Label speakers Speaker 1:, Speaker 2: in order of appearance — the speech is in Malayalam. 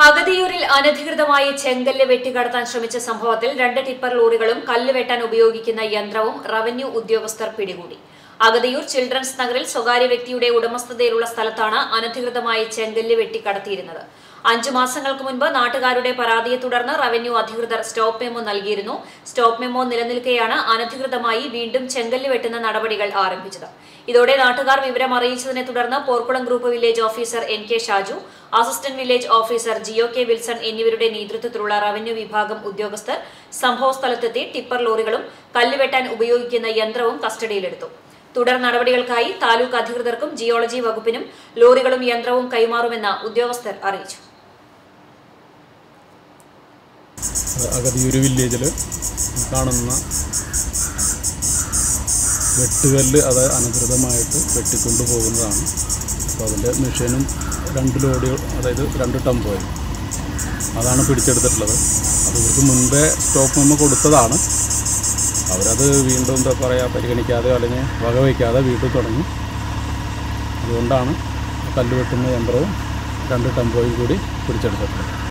Speaker 1: അഗതിയൂരിൽ അനധികൃതമായി ചെങ്കല്ല് വെട്ടിക്കടത്താൻ ശ്രമിച്ച സംഭവത്തിൽ രണ്ട് ടിപ്പർ ലോറികളും കല്ല് വെട്ടാൻ ഉപയോഗിക്കുന്ന യന്ത്രവും റവന്യൂ ഉദ്യോഗസ്ഥർ പിടികൂടി അഗതിയൂർ ചിൽഡ്രൻസ് നഗറിൽ സ്വകാര്യ വ്യക്തിയുടെ ഉടമസ്ഥതയിലുള്ള സ്ഥലത്താണ് അനധികൃതമായി ചെങ്കല്ല് വെട്ടിക്കടത്തിയിരുന്നത് അഞ്ചു മാസങ്ങൾക്ക് മുൻപ് നാട്ടുകാരുടെ പരാതിയെ തുടർന്ന് റവന്യൂ അധികൃതർ സ്റ്റോപ്പ് മെമ്മോ നൽകിയിരുന്നു സ്റ്റോപ്പ് മെമ്മോ നിലനിൽക്കെയാണ് അനധികൃതമായി വീണ്ടും ചെങ്കല്ല് വെട്ടുന്ന നടപടികൾ ആരംഭിച്ചത് ഇതോടെ നാട്ടുകാർ വിവരം അറിയിച്ചതിനെ തുടർന്ന് Porkulam group village officer N K Shaju assistant village officer Jio K Wilson എന്നിവരുടെ നേതൃത്വത്തിലുള്ള റവന്യൂ വിഭാഗം ഉദ്യോഗസ്ഥർ സംഭവസ്ഥലത്തെത്തി ടിപ്പർ ലോറികളും കല്ലുവെട്ടാൻ ഉപയോഗിക്കുന്ന യന്ത്രവും കസ്റ്റഡിയിലെടുത്തു തുടർ നടപടികൾക്കായി താലൂക്ക് അധികൃതർക്കും ജിയോളജി വകുപ്പിനും ലോറികളും യന്ത്രവും കൈമാറുമെന്ന് ഉദ്യോഗസ്ഥർ അറിയിച്ചു
Speaker 2: അഗതിയൂര് വില്ലേജിൽ കാണുന്ന വെട്ടുകല്ല് അത് അനധികൃതമായിട്ട് വെട്ടിക്കൊണ്ടു പോകുന്നതാണ് അപ്പോൾ അതിൻ്റെ മെഷീനും രണ്ട് ലോഡ് അതായത് രണ്ട് ടംപോയും അതാണ് പിടിച്ചെടുത്തിട്ടുള്ളത് അത് ഇവർക്ക് മുൻപേ സ്റ്റോപ്പ് മെമ്മോ കൊടുത്തതാണ് അവരത് വീണ്ടും എന്താ പറയുക പരിഗണിക്കാതെ അല്ലെങ്കിൽ വകവയ്ക്കാതെ വീണ്ടും തുടങ്ങി അതുകൊണ്ടാണ് കല്ല് വെട്ടുന്ന യന്ത്രവും രണ്ട് ടംപോയും കൂടി പിടിച്ചെടുത്തിട്ടുള്ളത്